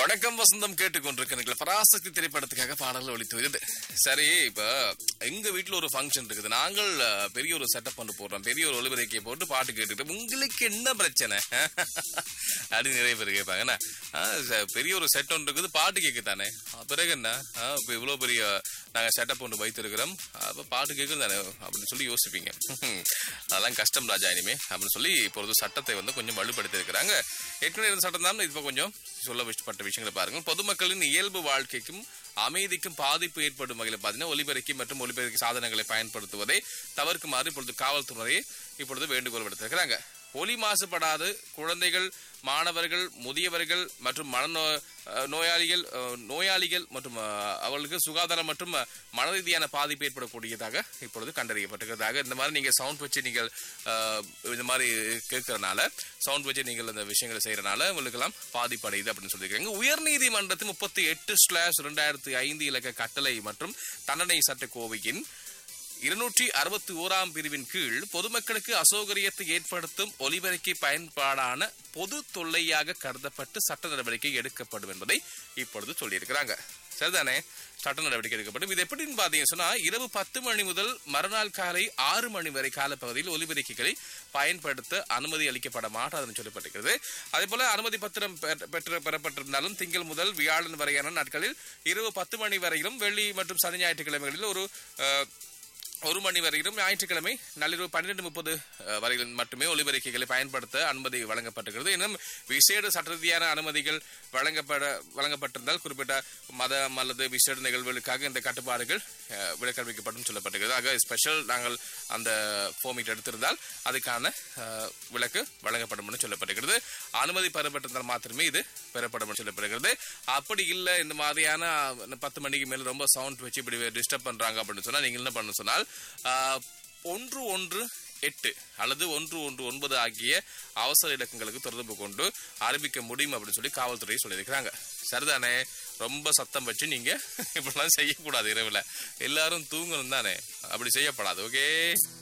வணக்கம் வசந்தம் கேட்டுக்கொண்டிருக்கிறீர்கள் பராசக்தி திரைப்படத்துக்காக பாடல் ஒழித்து வருது சரி இப்ப எங்க வீட்டுல ஒரு ஃபங்க்ஷன் இருக்குது நாங்கள் அஹ், பெரிய ஒரு செட்டப் பண்ண போடுறோம் பெரிய ஒரு ஒளிபரப்பியை போட்டு பாட்டு கேட்டுட்டு உங்களுக்கு என்ன பிரச்சனை அப்படின்னு நிறைய பேர் கேட்பாங்க என்ன ஆ, ச- பெரிய ஒரு செட் ஒன்று இருக்குது பாட்டு கேட்கத்தானே ஆ, பிறகு என்ன ஆ, இப்ப இவ்வளவு பெரிய நாங்க செட்டப் ஒன்று வைத்திருக்கிறோம் அப்ப பாட்டு கேட்கும் தானே அப்படின்னு சொல்லி யோசிப்பீங்க அதெல்லாம் கஷ்டம் ராஜா இனிமே அப்படின்னு சொல்லி இப்பொழுது சட்டத்தை வந்து கொஞ்சம் வலுப்படுத்தி இருக்கிறாங்க ஏற்கனவே இருந்த சட்டம் தான் இப்போ கொஞ்சம் சொல்ல விஷயப்பட்ட விஷயங்களை பாருங்க பொதுமக்களின் இயல்பு வாழ்க்கைக்கும் அமைதிக்கும் பாதிப்பு ஏற்படும் வகையில் பார்த்தீங்கன்னா ஒலிபெருக்கி மற்றும் ஒலிபெருக்கி சாதனங்களை பயன்படுத்துவதை தவிர்க்குமாறு இப்பொழுது காவல்துறை இப்பொழுது வேண்டுகோள் விடுத்திருக்கிறாங்க ஒலி மாசுபடாது குழந்தைகள் மாணவர்கள் முதியவர்கள் மற்றும் மனநோ அஹ், நோயாளிகள் அஹ், நோயாளிகள் மற்றும் அஹ், அவர்களுக்கு சுகாதாரம் மற்றும் அஹ், மன ரீதியான பாதிப்பு ஏற்படக்கூடியதாக இப்பொழுது கண்டறியப்பட்டிருக்கிறதாக இந்த மாதிரி நீங்க சவுண்ட் வச்சு நீங்கள் அஹ், இந்த மாதிரி கேட்கறனால சவுண்ட் வச்சு நீங்கள் அந்த விஷயங்களை செய்யறனால உங்களுக்கெல்லாம் பாதிப்பு அடையுது அப்படின்னு சொல்லியிருக்காங்க உயர்நீதிமன்றத்தின் முப்பத்தி எட்டு ஸ்லாஷ் இரண்டாயிரத்தி ஐந்து இலக்க கட்டளை மற்றும் தண்டனை சட்ட கோவையின் இருநூற்றி அறுபத்தி ஓராம் பிரிவின் கீழ் பொதுமக்களுக்கு அசௌகரியத்தை ஏற்படுத்தும் ஒலிபரப்பி பயன்பாடான பொது தொல்லையாக கருதப்பட்டு சட்ட நடவடிக்கை எடுக்கப்படும் என்பதை இப்பொழுது சொல்லியிருக்கிறாங்க சரிதானே சட்ட நடவடிக்கை எடுக்கப்படும் இது எப்படின்னு பாத்தீங்கன்னு சொன்னா இரவு பத்து மணி முதல் மறுநாள் காலை ஆறு மணி வரை காலப்பகுதியில் ஒலிபெருக்கிகளை பயன்படுத்த அனுமதி அளிக்கப்பட மாட்டாதுன்னு சொல்லப்பட்டிருக்கிறது அதே போல அனுமதி பத்திரம் பெற்ற- பெற்று பெறப்பட்டிருந்தாலும் திங்கள் முதல் வியாழன் வரையான நாட்களில் இரவு பத்து மணி வரையிலும் வெள்ளி மற்றும் சனி ஞாயிற்றுக்கிழமைகளில் ஒரு அஹ், ஒரு மணி வரையிலும் ஞாயிற்றுக்கிழமை நள்ளிரவு பன்னிரண்டு முப்பது வரையில் மட்டுமே ஒலிபெருக்கிகளை பயன்படுத்த அனுமதி வழங்கப்பட்டிருக்கிறது இன்னும் விசேட சட்ட ரீதியான அனுமதிகள் வழங்கப்பட வழங்கப்பட்டிருந்தால் குறிப்பிட்ட மதம் அல்லது விசேட நிகழ்வுகளுக்காக இந்த கட்டுப்பாடுகள் அஹ், விலக்களிக்கப்படும் சொல்லப்பட்டிருக்கிறது ஆக ஸ்பெஷல் நாங்கள் அந்த ஃபோமிட் எடுத்திருந்தால் அதுக்கான அஹ், விலக்கு வழங்கப்படும் என்று சொல்லப்பட்டிருக்கிறது அனுமதி பெறப்பட்டிருந்தால் மாத்திரமே இது பெறப்படும் என்று சொல்லப்படுகிறது அப்படி இல்லை இந்த மாதிரியான அஹ், பத்து மணிக்கு மேல ரொம்ப சவுண்ட் வச்சு இப்படி டிஸ்டர்ப் பண்றாங்க அப்படின்னு சொன்னா நீங்க என்ன பண்ணணும் சொன்னால் ஆஹ், ஒன்று ஒன்று எட்டு அல்லது ஒன்று ஒன்று ஒன்பது ஆகிய அவசர இலக்கங்களுக்கு தொடர்பு கொண்டு ஆரம்பிக்க முடியும் அப்படின்னு சொல்லி காவல்துறை சொல்லியிருக்கிறாங்க சரிதானே ரொம்ப சத்தம் வச்சு நீங்க இப்படிலாம் செய்யக்கூடாது இரவுல எல்லாரும் தூங்கணும் தானே அப்படி செய்யப்படாது ஓகே